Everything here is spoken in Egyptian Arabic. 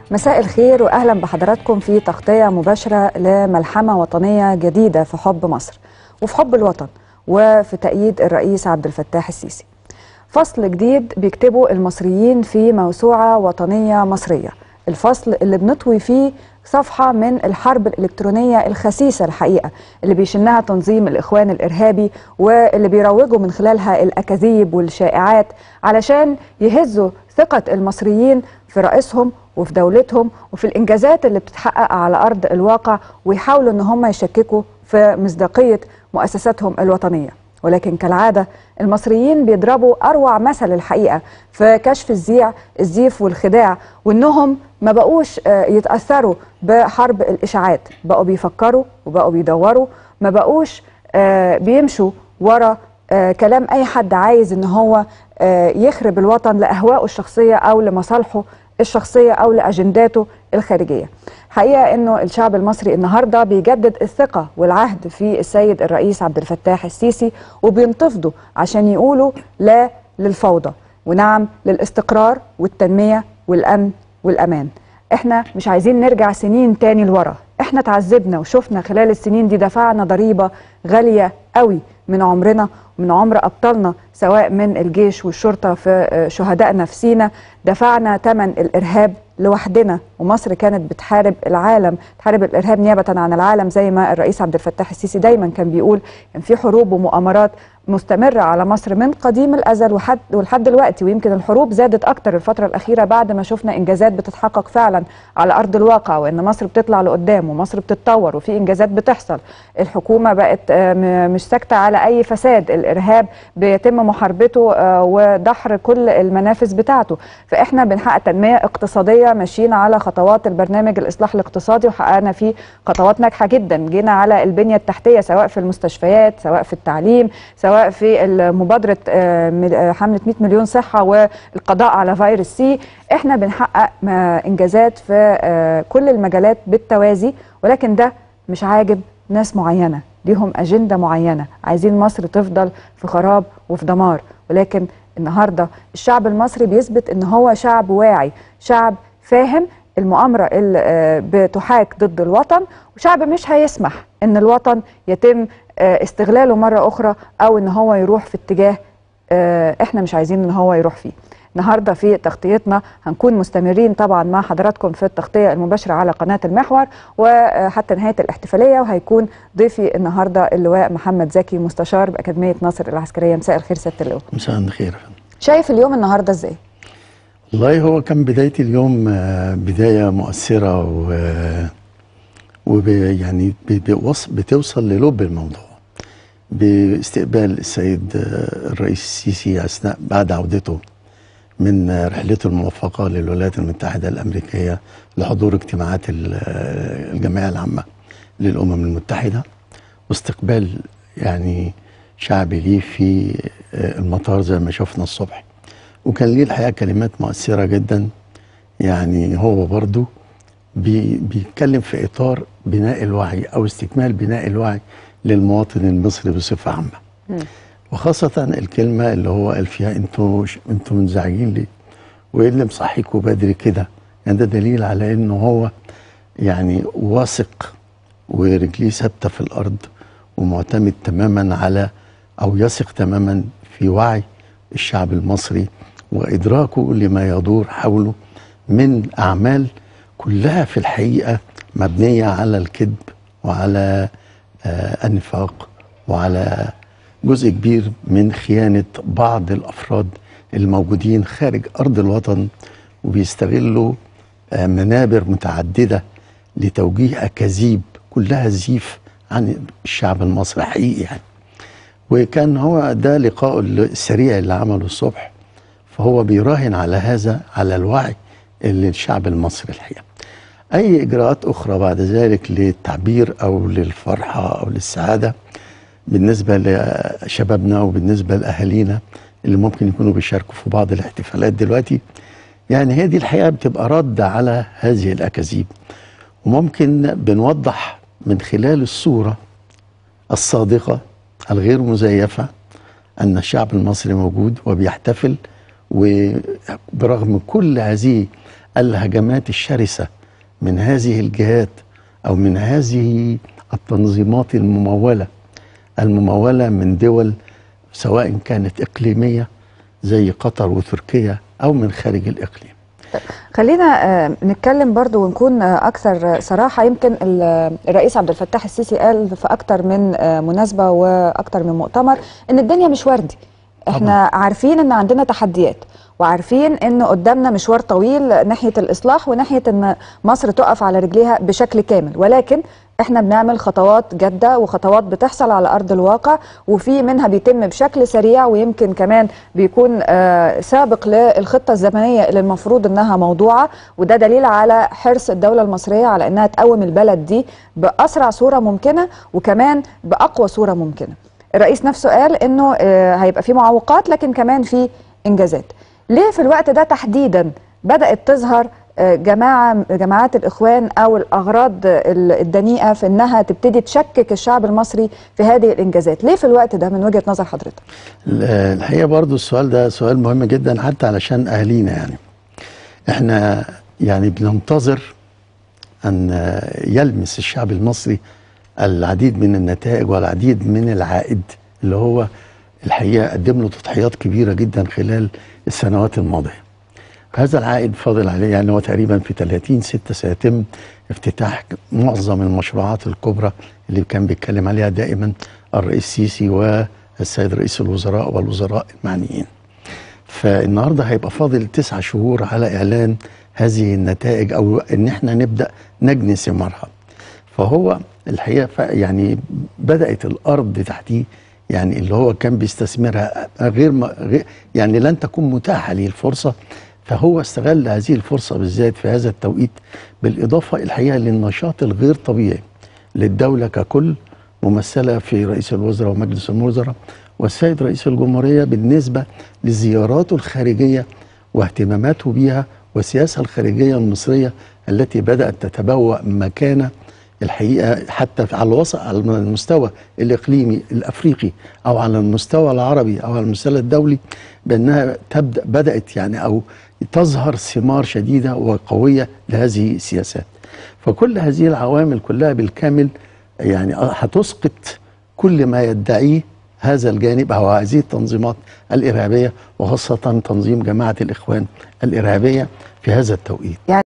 مساء الخير واهلا بحضراتكم في تغطيه مباشره لملحمه وطنيه جديده في حب مصر وفي حب الوطن وفي تأييد الرئيس عبد الفتاح السيسي. فصل جديد بيكتبه المصريين في موسوعه وطنيه مصريه، الفصل اللي بنطوي فيه صفحه من الحرب الالكترونيه الخسيسه الحقيقه اللي بيشنها تنظيم الاخوان الارهابي واللي بيروجوا من خلالها الاكاذيب والشائعات علشان يهزوا ثقه المصريين في رئيسهم وفي دولتهم وفي الانجازات اللي بتتحقق على ارض الواقع ويحاولوا ان هم يشككوا في مصداقيه مؤسساتهم الوطنيه ولكن كالعاده المصريين بيضربوا اروع مثل الحقيقه في كشف الزيع الزيف والخداع وانهم ما بقوش يتاثروا بحرب الاشاعات بقوا بيفكروا وبقوا بيدوروا ما بقوش بيمشوا ورا كلام اي حد عايز ان هو يخرب الوطن لاهوائه الشخصيه او لمصالحه الشخصيه او لاجنداته الخارجيه. حقيقه انه الشعب المصري النهارده بيجدد الثقه والعهد في السيد الرئيس عبد الفتاح السيسي وبينتفضوا عشان يقولوا لا للفوضى ونعم للاستقرار والتنميه والامن والامان. احنا مش عايزين نرجع سنين تاني لورا، احنا تعذبنا وشفنا خلال السنين دي دفعنا ضريبه غاليه قوي من عمرنا ومن عمر ابطالنا سواء من الجيش والشرطه في شهدائنا في سينا دفعنا ثمن الارهاب لوحدنا ومصر كانت بتحارب العالم تحارب الارهاب نيابه عن العالم زي ما الرئيس عبد الفتاح السيسي دايما كان بيقول كان في حروب ومؤامرات مستمره على مصر من قديم الازل وحد ولحد دلوقتي ويمكن الحروب زادت اكتر الفتره الاخيره بعد ما شفنا انجازات بتتحقق فعلا على ارض الواقع وان مصر بتطلع لقدام ومصر بتتطور وفي انجازات بتحصل الحكومه بقت مش ساكته على اي فساد الارهاب بيتم محاربته ودحر كل المنافذ بتاعته فاحنا بنحقق تنميه اقتصاديه ماشيين على خطوات البرنامج الاصلاح الاقتصادي وحققنا فيه خطوات ناجحه جدا جينا على البنيه التحتيه سواء في المستشفيات سواء في التعليم سواء في مبادره حمله 100 مليون صحه والقضاء على فيروس سي احنا بنحقق انجازات في كل المجالات بالتوازي ولكن ده مش عاجب ناس معينه ليهم اجنده معينه عايزين مصر تفضل في خراب وفي دمار ولكن النهارده الشعب المصري بيثبت ان هو شعب واعي شعب فاهم المؤامره اللي بتحاك ضد الوطن وشعب مش هيسمح ان الوطن يتم استغلاله مره اخرى او ان هو يروح في اتجاه احنا مش عايزين ان هو يروح فيه النهارده في تغطيتنا هنكون مستمرين طبعا مع حضراتكم في التغطيه المباشره على قناه المحور وحتى نهايه الاحتفاليه وهيكون ضيفي النهارده اللواء محمد زكي مستشار باكاديميه ناصر العسكريه مساء الخير سياده اللواء مساء الخير شايف اليوم النهارده ازاي والله هو كان بدايه اليوم بدايه مؤثره و وب يعني بتوصل للب الموضوع باستقبال السيد الرئيس السيسي اثناء بعد عودته من رحلته الموفقة للولايات المتحدة الأمريكية لحضور اجتماعات الجمعية العامة للأمم المتحدة واستقبال يعني شعبي ليه في المطار زي ما شفنا الصبح وكان ليه الحقيقة كلمات مؤثرة جدا يعني هو برضو بي بيتكلم في إطار بناء الوعي أو استكمال بناء الوعي للمواطن المصري بصفة عامة م. وخاصة الكلمة اللي هو قال فيها انتوا انتوا منزعجين ليه؟ وايه اللي مصحيكوا بدري كده؟ يعني ده دليل على انه هو يعني واثق ورجليه ثابتة في الأرض ومعتمد تماما على أو يثق تماما في وعي الشعب المصري وإدراكه لما يدور حوله من أعمال كلها في الحقيقة مبنية على الكذب وعلى آه النفاق وعلى جزء كبير من خيانة بعض الأفراد الموجودين خارج أرض الوطن وبيستغلوا منابر متعددة لتوجيه أكاذيب كلها زيف عن الشعب المصري حقيقي يعني وكان هو ده لقاء السريع اللي عمله الصبح فهو بيراهن على هذا على الوعي اللي الشعب المصري الحقيقة أي إجراءات أخرى بعد ذلك للتعبير أو للفرحة أو للسعادة بالنسبة لشبابنا وبالنسبة لأهالينا اللي ممكن يكونوا بيشاركوا في بعض الاحتفالات دلوقتي يعني هي دي الحقيقة بتبقى رد على هذه الأكاذيب وممكن بنوضح من خلال الصورة الصادقة الغير مزيفة أن الشعب المصري موجود وبيحتفل وبرغم كل هذه الهجمات الشرسة من هذه الجهات أو من هذه التنظيمات الممولة الممولة من دول سواء كانت إقليمية زي قطر وتركيا أو من خارج الإقليم خلينا آه، نتكلم برضو ونكون آه، أكثر صراحة يمكن ال- الرئيس عبد الفتاح السيسي قال في أكثر من آه، مناسبة وأكثر من مؤتمر إن الدنيا مش وردي احنا عارفين ان عندنا تحديات وعارفين ان قدامنا مشوار طويل ناحيه الاصلاح وناحيه ان مصر تقف على رجليها بشكل كامل ولكن احنا بنعمل خطوات جاده وخطوات بتحصل على ارض الواقع وفي منها بيتم بشكل سريع ويمكن كمان بيكون آه، سابق للخطه الزمنيه اللي المفروض انها موضوعه وده دليل على حرص الدوله المصريه على انها تقوم البلد دي باسرع صوره ممكنه وكمان باقوى صوره ممكنه. الرئيس نفسه قال انه آه، هيبقى في معوقات لكن كمان في انجازات. ليه في الوقت ده تحديدا بدات تظهر آه، جماعه جماعات الاخوان او الاغراض ال- الدنيئه في انها تبتدي تشكك الشعب المصري في هذه الانجازات؟ ليه في الوقت ده من وجهه نظر حضرتك؟ ال- الحقيقه برضو السؤال ده سؤال مهم جدا حتى علشان اهالينا يعني احنا يعني بننتظر ان يلمس الشعب المصري العديد من النتائج والعديد من العائد اللي هو الحقيقه قدم له تضحيات كبيره جدا خلال السنوات الماضيه هذا العائد فاضل عليه يعني هو تقريبا في 30 6 سيتم افتتاح معظم المشروعات الكبرى اللي كان بيتكلم عليها دائما الرئيس السيسي والسيد رئيس الوزراء والوزراء المعنيين فالنهارده هيبقى فاضل تسعة شهور على اعلان هذه النتائج او ان احنا نبدا نجني ثمارها فهو الحقيقه ف- يعني بدات الارض تحتيه يعني اللي هو كان بيستثمرها غير, ما غير يعني لن تكون متاحه ليه الفرصه فهو استغل هذه الفرصه بالذات في هذا التوقيت بالاضافه الحقيقه للنشاط الغير طبيعي للدوله ككل ممثله في رئيس الوزراء ومجلس الوزراء والسيد رئيس الجمهوريه بالنسبه لزياراته الخارجيه واهتماماته بها والسياسه الخارجيه المصريه التي بدات تتبوأ مكانه الحقيقه حتى على الوسط على المستوى الاقليمي الافريقي او على المستوى العربي او على المستوى الدولي بانها تبدا بدات يعني او تظهر ثمار شديده وقويه لهذه السياسات. فكل هذه العوامل كلها بالكامل يعني هتسقط كل ما يدعيه هذا الجانب او هذه التنظيمات الارهابيه وخاصه تنظيم جماعه الاخوان الارهابيه في هذا التوقيت. يعني